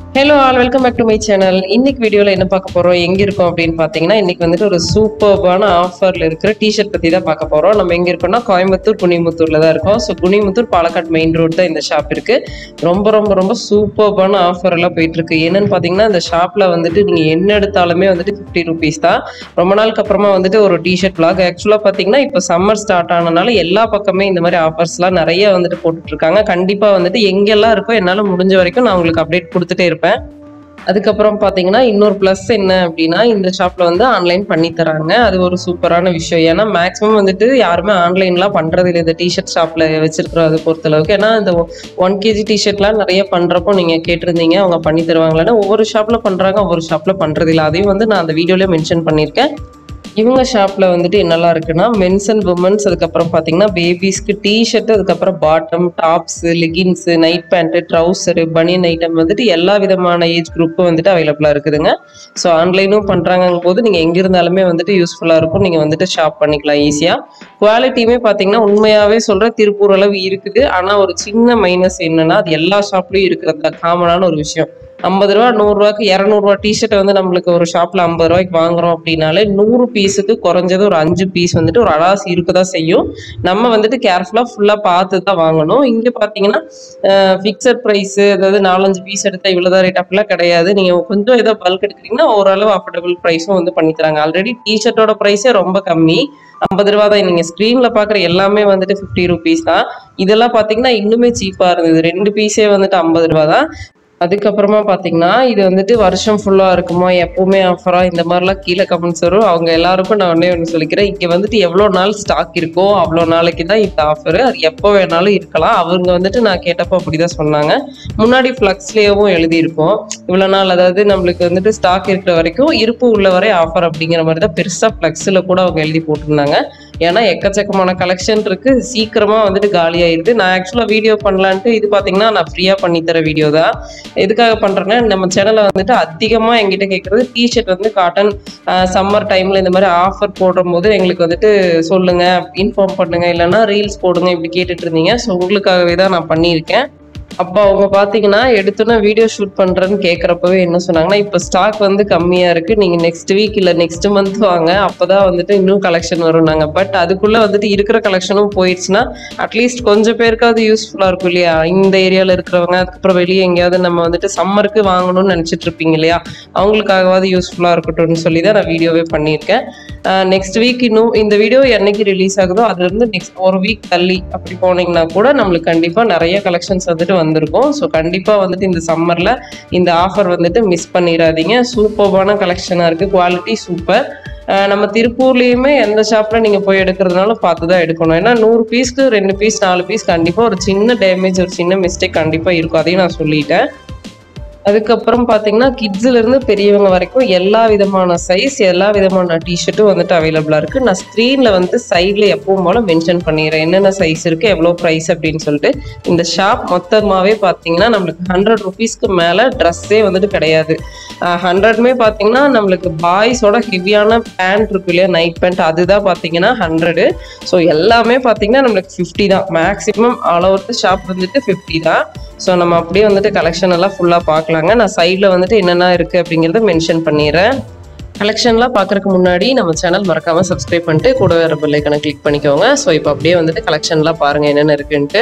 hello all welcome back to my channel இன்னைக்கு வீடியோவில் என்ன பார்க்க போகிறோம் எங்கே இருக்கோம் அப்படின்னு பார்த்தீங்கன்னா இன்னைக்கு வந்துட்டு ஒரு சூப்பர்பான ஆஃபரில் இருக்கிற டிஷர்ட் பற்றி தான் பார்க்க போகிறோம் நம்ம எங்கே இருக்கோம்னா கோயம்புத்தூர் குனிமுத்தூரில் தான் இருக்கோம் so Kunimuthur Palakkad main road தான் இந்த ஷாப் இருக்குது ரொம்ப ரொம்ப ரொம்ப சூப்பர்பான ஆஃபர் எல்லாம் போயிட்டு இருக்கு என்னன்னு பார்த்தீங்கன்னா இந்த ஷாப்பில் வந்துட்டு நீங்கள் என்ன எடுத்தாலுமே வந்துட்டு ஃபிஃப்டி ருபீஸ் தான் ரொம்ப நாளுக்கு அப்புறமா வந்துட்டு ஒரு டிஷர்ட் vlog ஆக்சுவலாக பார்த்தீங்கன்னா இப்போ சம்மர் ஸ்டார்ட் ஆனனால எல்லா பக்கமே இந்த மாதிரி ஆஃபர்ஸ்லாம் நிறைய வந்துட்டு போட்டுட்டு இருக்காங்க கண்டிப்பாக வந்துட்டு எங்கெல்லாம் இருக்கோ என்னால் முடிஞ்ச வரைக்கும் நான் உங்களுக்கு அப்டேட் கொடுத்துட்டே இருப்பேன் அதுக்கப்புறம் பார்த்தீங்கன்னா இன்னொரு ப்ளஸ் என்ன அப்படின்னா இந்த ஷாப்பில் வந்து ஆன்லைன் பண்ணி தராங்க அது ஒரு சூப்பரான விஷயம் ஏன்னா மேக்ஸிமம் வந்துட்டு யாருமே ஆன்லைன்லாம் பண்ணுறது இல்லை இந்த டிஷர்ட் ஷாப்பில் வச்சிருக்கிறத பொறுத்தளவுக்கு ஏன்னா இந்த ஒன் கேஜி டிஷர்ட்லாம் நிறைய பண்ணுறப்போ நீங்கள் கேட்டிருந்தீங்க அவங்க பண்ணி தருவாங்களான்னா ஒவ்வொரு ஷாப்பில் பண்ணுறாங்க ஒவ்வொரு ஷாப்பில் பண்ணுறது இல்லை அதையும் வந்து நான் அந்த வீடியோலேயே மென்ஷன் பண்ணியிருக்கேன் இவங்க ஷாப்ல வந்துட்டு என்னெல்லாம் இருக்குன்னா மென்ஸ் அண்ட் உமன்ஸ் அதுக்கப்புறம் பார்த்தீங்கன்னா பேபிஸ்க்கு டிஷர்ட் அதுக்கப்புறம் bottom tops leggings night pant trouser banian item வந்துட்டு எல்லா விதமான ஏஜ் குரூப்பும் வந்துட்டு அவைலபிளாக இருக்குதுங்க ஸோ ஆன்லைனும் பண்ணுறாங்க போது நீங்கள் எங்கே இருந்தாலுமே வந்துட்டு யூஸ்ஃபுல்லாக இருக்கும் நீங்கள் வந்துட்டு ஷாப் பண்ணிக்கலாம் ஈஸியாக குவாலிட்டியுமே பார்த்தீங்கன்னா உண்மையாகவே சொல்கிற திருப்பூர் அளவு இருக்குது ஆனால் ஒரு சின்ன மைனஸ் என்னன்னா அது எல்லா ஷாப்லேயும் இருக்கிறது தான் காமனான ஒரு விஷயம் ஐம்பது ரூபா நூறுரூவாக்கு இரநூறுவா டிஷர்ட் வந்து நம்மளுக்கு ஒரு ஷாப்பில் ஐம்பது ரூபாய்க்கு வாங்குறோம் அப்படின்னாலே நூறு பீஸுக்கு குறைஞ்சது ஒரு அஞ்சு பீஸ் வந்துட்டு ஒரு அலாஸ் இருக்க தான் செய்யும் நம்ம வந்துட்டு கேர்ஃபுல்லாக ஃபுல்லாக பார்த்து தான் வாங்கணும் இங்கே பார்த்தீங்கன்னா ஃபிக்ஸட் ப்ரைஸு அதாவது நாலஞ்சு பீஸ் எடுத்தால் இவ்வளோதான் ரேட் அப்படிலாம் கிடையாது நீங்கள் கொஞ்சம் ஏதோ பல்க் எடுக்கிறீங்கன்னா ஓரளவு அஃபோர்டபுள் ப்ரைஸும் வந்து பண்ணி தராங்க ஆல்ரெடி டிஷர்ட்டோட ப்ரைஸே ரொம்ப கம்மி ஐம்பது ரூபா தான் நீங்கள் ஸ்க்ரீனில் பார்க்குற எல்லாமே வந்துட்டு ஃபிஃப்டி ருபீஸ் தான் இதெல்லாம் பார்த்தீங்கன்னா இன்னுமே சீப்பாக இருந்தது ரெண்டு பீஸே வந்துட்டு ஐம்பது ரூபா தான் அதுக்கப்புறமா பார்த்தீங்கன்னா இது வந்துட்டு வருஷம் ஃபுல்லாக இருக்குமா எப்பவுமே ஆஃபரா இந்த மாதிரிலாம் கீழே கமெண்ட்ஸ் வரும் அவங்க எல்லாருக்கும் நான் ஒன்றே ஒன்று சொல்லிக்கிறேன் இங்கே வந்துட்டு எவ்வளோ நாள் ஸ்டாக் இருக்கோ அவ்வளோ நாளைக்கு தான் இந்த ஆஃபர் அது எப்போ வேணாலும் இருக்கலாம் அவங்க வந்துட்டு நான் கேட்டப்போ அப்படி தான் சொன்னாங்க முன்னாடி ஃப்ளக்ஸ்லேயும் எழுதியிருக்கோம் இவ்வளோ நாள் அதாவது நம்மளுக்கு வந்துட்டு ஸ்டாக் இருக்கிற வரைக்கும் இருப்பு உள்ள வரை ஆஃபர் அப்படிங்கிற மாதிரி தான் பெருசாக ஃப்ளக்ஸில் கூட அவங்க எழுதி போட்டிருந்தாங்க ஏன்னா எக்கச்சக்கமான கலெக்ஷன் இருக்கு சீக்கிரமா வந்துட்டு காலியாயிருது நான் ஆக்சுவலாக வீடியோ பண்ணலான்ட்டு இது பார்த்தீங்கன்னா நான் ஃப்ரீயாக பண்ணித்தர வீடியோ தான் எதுக்காக பண்றேன்னா நம்ம சேனல்ல வந்துட்டு அதிகமா எங்கிட்ட கேட்கறது டிஷர்ட் வந்து காட்டன் சம்மர் டைம்ல இந்த மாதிரி ஆஃபர் போடும் போது எங்களுக்கு வந்துட்டு சொல்லுங்க இன்ஃபார்ம் பண்ணுங்க இல்லைன்னா ரீல்ஸ் போடுங்க இப்படி கேட்டுட்டு இருந்தீங்க ஸோ உங்களுக்காகவே தான் நான் பண்ணியிருக்கேன் அப்போ அவங்க பார்த்தீங்கன்னா எடுத்தோன்னே வீடியோ ஷூட் பண்ணுறேன்னு கேட்குறப்பவே என்ன சொன்னாங்கன்னா இப்போ ஸ்டாக் வந்து கம்மியாக இருக்குது நீங்கள் நெக்ஸ்ட் வீக் இல்லை நெக்ஸ்ட் மந்த் வாங்க அப்போ தான் வந்துட்டு இன்னும் கலெக்ஷன் வரும் நாங்கள் பட் அதுக்குள்ளே வந்துட்டு இருக்கிற கலெக்ஷனும் போயிடுச்சுன்னா அட்லீஸ்ட் கொஞ்சம் பேருக்காவது யூஸ்ஃபுல்லாக இருக்கும் இல்லையா இந்த ஏரியாவில் இருக்கிறவங்க அதுக்கப்புறம் வெளியே எங்கேயாவது நம்ம வந்துட்டு சம்மருக்கு வாங்கணும்னு நினச்சிட்டு இருப்பீங்க இல்லையா அவங்களுக்காகவாவது யூஸ்ஃபுல்லாக இருக்கட்டும்னு சொல்லி தான் நான் வீடியோவே பண்ணியிருக்கேன் நெக்ஸ்ட் வீக் இன்னும் இந்த வீடியோ என்னைக்கு ரிலீஸ் ஆகுதோ அதுலேருந்து நெக்ஸ்ட் ஒரு வீக் தள்ளி அப்படி போனீங்கன்னா கூட நம்மளுக்கு கண்டிப்பாக நிறைய கலெக்ஷன்ஸ் வந்துட்டு வந்திருக்கும் ஸோ கண்டிப்பாக வந்துட்டு இந்த சம்மரில் இந்த ஆஃபர் வந்துட்டு மிஸ் பண்ணிடாதீங்க சூப்பர்பான கலெக்ஷனாக இருக்குது குவாலிட்டி சூப்பர் நம்ம திருப்பூர்லேயுமே எந்த ஷாப்பில் நீங்கள் போய் எடுக்கிறதுனாலும் பார்த்து தான் எடுக்கணும் ஏன்னா நூறு பீஸ்க்கு ரெண்டு பீஸ் நாலு பீஸ் கண்டிப்பாக ஒரு சின்ன டேமேஜ் ஒரு சின்ன மிஸ்டேக் கண்டிப்பாக இருக்கும் அதையும் நான் சொல்லிட்டேன் அதுக்கப்புறம் பார்த்தீங்கன்னா கிட்ஸ்லேருந்து பெரியவங்க வரைக்கும் எல்லா விதமான சைஸ் எல்லா விதமான டிஷர்ட்டும் வந்துட்டு அவைலபிளாக இருக்குது நான் ஸ்க்ரீனில் வந்து சைடில் எப்பவும் போல் மென்ஷன் பண்ணிடுறேன் என்னென்ன சைஸ் இருக்குது எவ்வளோ ப்ரைஸ் அப்படின்னு சொல்லிட்டு இந்த ஷாப் மொத்தமாகவே பார்த்தீங்கன்னா நம்மளுக்கு ஹண்ட்ரட் ருபீஸ்க்கு மேலே ட்ரெஸ்ஸே வந்துட்டு கிடையாது ஹண்ட்ரட்மே பார்த்தீங்கன்னா நம்மளுக்கு பாய்ஸோட ஹெவியான பேண்ட் இருக்கு இல்லையா நைட் பேண்ட் அதுதான் பார்த்தீங்கன்னா ஹண்ட்ரடு ஸோ எல்லாமே பார்த்தீங்கன்னா நம்மளுக்கு ஃபிஃப்டி தான் மேக்ஸிமம் ஆல் ஓவர் ஷாப் வந்துட்டு ஃபிஃப்டி தான் ஸோ நம்ம அப்படியே வந்துட்டு கலெக்ஷன் எல்லாம் ஃபுல்லாக பார்க்கலாங்க நான் சைடில் வந்துட்டு என்னென்ன இருக்குது அப்படிங்கிறத மென்ஷன் பண்ணிடுறேன் கலெக்ஷன்லாம் பார்க்குறதுக்கு முன்னாடி நம்ம சேனல் மறக்காமல் சப்ஸ்கிரைப் பண்ணிட்டு கூட வேறு பெல்லைக்கனை கிளிக் பண்ணிக்கோங்க ஸோ இப்போ அப்படியே வந்துட்டு கலெக்ஷன்லாம் பாருங்கள் என்னென்ன இருக்குன்ட்டு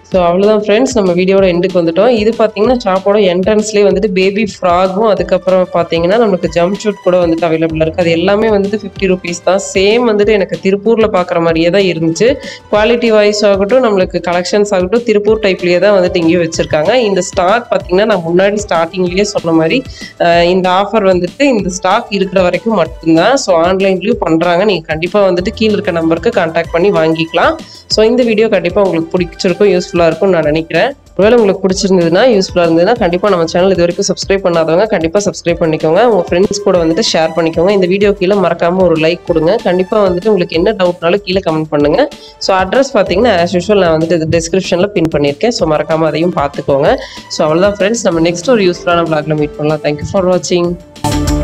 ஸோ அவ்வளோதான் ஃப்ரெண்ட்ஸ் நம்ம வீடியோட எண்டுக்கு வந்துட்டோம் இது பார்த்தீங்கன்னா ஷாப்போட என்ட்ரன்ஸ்லேயே வந்துட்டு பேபி ஃப்ராகும் அதுக்கப்புறம் பார்த்தீங்கன்னா நமக்கு ஜம்ப் ஷூட் கூட வந்துட்டு அவைலபிளாக இருக்குது அது எல்லாமே வந்துட்டு ஃபிஃப்டி ருபீஸ் தான் சேம் வந்துட்டு எனக்கு திருப்பூரில் பார்க்குற மாதிரியே தான் இருந்துச்சு குவாலிட்டி வைஸ் ஆகட்டும் நம்மளுக்கு கலெக்ஷன்ஸ் ஆகட்டும் திருப்பூர் டைப்லேயே தான் வந்துட்டு இங்கேயும் வச்சுருக்காங்க இந்த ஸ்டாக் பார்த்தீங்கன்னா நான் முன்னாடி ஸ்டார்டிங்லேயே சொன்ன மாதிரி அஹ், இந்த ஆஃபர் வந்துட்டு இந்த ஸ்டாக் இருக்கிற வரைக்கும் மட்டும்தான் ஸோ ஆன்லைன்லேயும் பண்ணுறாங்க நீங்கள் கண்டிப்பாக வந்துட்டு கீழே இருக்க நம்பருக்கு கான்டாக்ட் பண்ணி வாங்கிக்கலாம் ஸோ இந்த வீடியோ கண்டிப்பாக உங்களுக்கு பிடிச்சிருக்கும் யூஸ்ஃபுல்லாக இருக்கும்னு நான் நினைக்கிறேன் ஒருவேளை உங்களுக்கு பிடிச்சிருந்ததுன்னா யூஸ்ஃபுல்லாக இருந்ததுன்னா கண்டிப்பாக நம்ம சேனல் இது வரைக்கும் சப்ஸ்கிரைப் பண்ணாதவங்க கண்டிப்பாக சப்ஸ்கிரைப் பண்ணிக்கோங்க உங்கள் ஃப்ரெண்ட்ஸ் கூட வந்துட்டு ஷேர் பண்ணிக்கோங்க இந்த வீடியோ கீழே மறக்காமல் ஒரு லைக் கொடுங்க கண்டிப்பாக வந்துட்டு உங்களுக்கு என்ன டவுட்னாலும் கீழே கமெண்ட் பண்ணுங்க ஸோ அட்ரஸ் பார்த்தீங்கன்னா ஆஸ் யூஷுவல் நான் வந்துட்டு டிஸ்கிரிப்ஷனில் பின் பண்ணியிருக்கேன் ஸோ மறக்காமல் அதையும் பார்த்துக்கோங்க ஸோ அவ்வளோதான் ஃப்ரெண்ட்ஸ் நம்ம நெக்ஸ்ட் ஒரு யூஸ்ஃபுல்லான vlogல மீட் பண்ணலாம் தேங்க்யூ ஃபார் வாட்சிங்